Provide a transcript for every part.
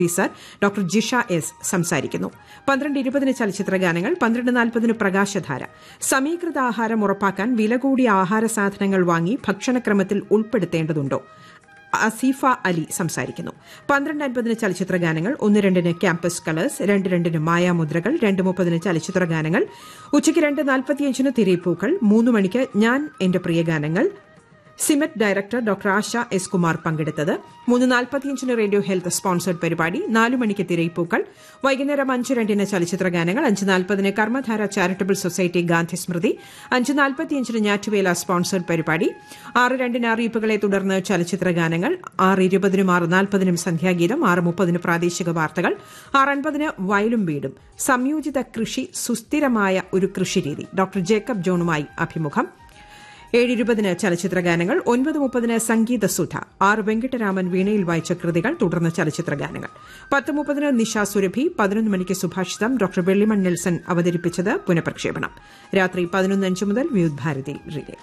officer doctor Jisha S സംസാരിക്കുന്നു പന്ത്രണ്ട് ഇരുപതിന് ചലച്ചിത്ര ഗാനങ്ങൾ പന്ത്രണ്ട് നാൽപ്പതിന് പ്രകാശധാര സമീകൃത ആഹാരം ഉറപ്പാക്കാൻ വില കൂടിയ ആഹാര സാധനങ്ങൾ വാങ്ങി ഭക്ഷണക്രമത്തിൽ ഉൾപ്പെടുത്തേണ്ടതുണ്ടോ അസീഫ അലി സംസാരിക്കുന്നു പന്ത്രണ്ട് അൻപതിന് ചലച്ചിത്ര ഗാനങ്ങൾ ഒന്ന് രണ്ടിന് ക്യാമ്പസ് കളേഴ്സ് രണ്ട് രണ്ടിന് മായാമുദ്രകൾ രണ്ട് മുപ്പതിന് ചലച്ചിത്ര ഗാനങ്ങൾ ഉച്ചയ്ക്ക് രണ്ട് നാൽപ്പത്തിയഞ്ചിന് തിരയിപ്പൂക്കൾ മൂന്ന് മണിക്ക് ഞാൻ എന്റെ പ്രിയ ഗാനങ്ങൾ സിമെറ്റ് director doctor Asha S Kumar പങ്കെടുത്തത് മൂന്ന് നാൽപ്പത്തിയഞ്ചിന് റേഡിയോ ഹെൽത്ത് സ്പോൺസേഡ് പരിപാടി നാലു മണിക്ക് തിരയിപ്പൂക്കൾ വൈകുന്നേരം അഞ്ച് രണ്ടിന് ചലച്ചിത്ര ഗാനങ്ങൾ അഞ്ച് നാൽപ്പതിന് കർമ്മധാര ചാരിറ്റബിൾ സൊസൈറ്റി ഗാന്ധി സ്മൃതി അഞ്ച് നാൽപ്പത്തിയഞ്ചിന് ഞാറ്റുവേല സ്പോൺസേഡ് പരിപാടി ആറ് രണ്ടിന് അറിയിപ്പുകളെ തുടർന്ന് ചലച്ചിത്ര ഗാനങ്ങൾ ആറ് ഇരുപതിനും ആറ് നാൽപ്പതിനും സന്ധ്യാഗീതം ആറ് മുപ്പതിന് പ്രാദേശിക വാർത്തകൾ ആറ് അൻപതിന് വയലും വീടും സംയോജിത കൃഷി സുസ്ഥിരമായ ഒരു കൃഷിരീതി ഡോക്ടർ ജേക്കബ് ജോണുമായി അഭിമുഖം ഏഴ് ഇരുപതിന് ചലച്ചിത്ര ഗാനങ്ങൾ ഒൻപത് മുപ്പതിന് സംഗീത സുധ ആറ് വെങ്കിട്ടരാമൻ വീണയിൽ വായിച്ച കൃതികൾ തുടർന്ന് ചലച്ചിത്ര ഗാനങ്ങൾ പത്ത് മുപ്പതിന് നിഷ സുരഭി പതിനൊന്ന് മണിക്ക് സുഭാഷിതം ഡോക്ടർ വെള്ളിമൺ നെൽസൺ അവതരിപ്പിച്ചത് പുനഃപ്രക്ഷേപണം രാത്രി പതിനൊന്ന് അഞ്ച് മുതൽ വിവിധ് ഭാരതി റിലേ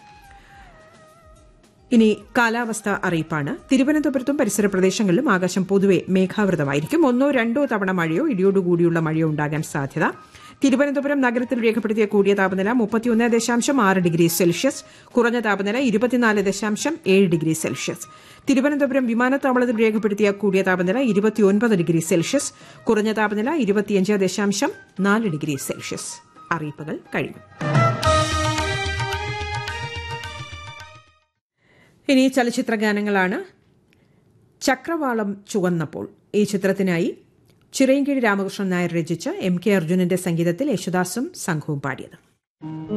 ഇനി കാലാവസ്ഥ അറിയിപ്പാണ് തിരുവനന്തപുരത്തും പരിസര പ്രദേശങ്ങളിലും ആകാശം പൊതുവെ മേഘാവൃതമായിരിക്കും ഒന്നോ രണ്ടോ തവണ മഴയോ ഇടിയോടുകൂടിയുള്ള മഴയോ ഉണ്ടാകാൻ സാധ്യത തിരുവനന്തപുരം നഗരത്തിൽ രേഖപ്പെടുത്തിയ കൂടിയ താപനില മുപ്പത്തിയൊന്ന് ദശാംശം ആറ് ഡിഗ്രി സെൽഷ്യസ് കുറഞ്ഞ താപനില ഇരുപത്തിനാല് ദശാംശം ഏഴ് ഡിഗ്രി സെൽഷ്യസ് തിരുവനന്തപുരം വിമാനത്താവളത്തിൽ രേഖപ്പെടുത്തിയ കൂടിയ താപനില ഇരുപത്തിയൊൻപത് ഡിഗ്രി സെൽഷ്യസ് കുറഞ്ഞ താപനില ഇരുപത്തിയഞ്ച് ദശാംശം നാല് ഡിഗ്രി സെൽഷ്യസ് അറിയിപ്പുകൾ കഴിഞ്ഞു ഇനി ചലച്ചിത്ര ഗാനങ്ങളാണ് ചക്രവാളം ചുവന്നപ്പോൾ ഈ ചിത്രത്തിനായി ചിറയൻകീഴ് രാമകൃഷ്ണൻ നായർ രചിച്ച് എം കെ അർജുനന്റെ സംഗീതത്തിൽ യേശുദാസും സംഘവും പാടിയത്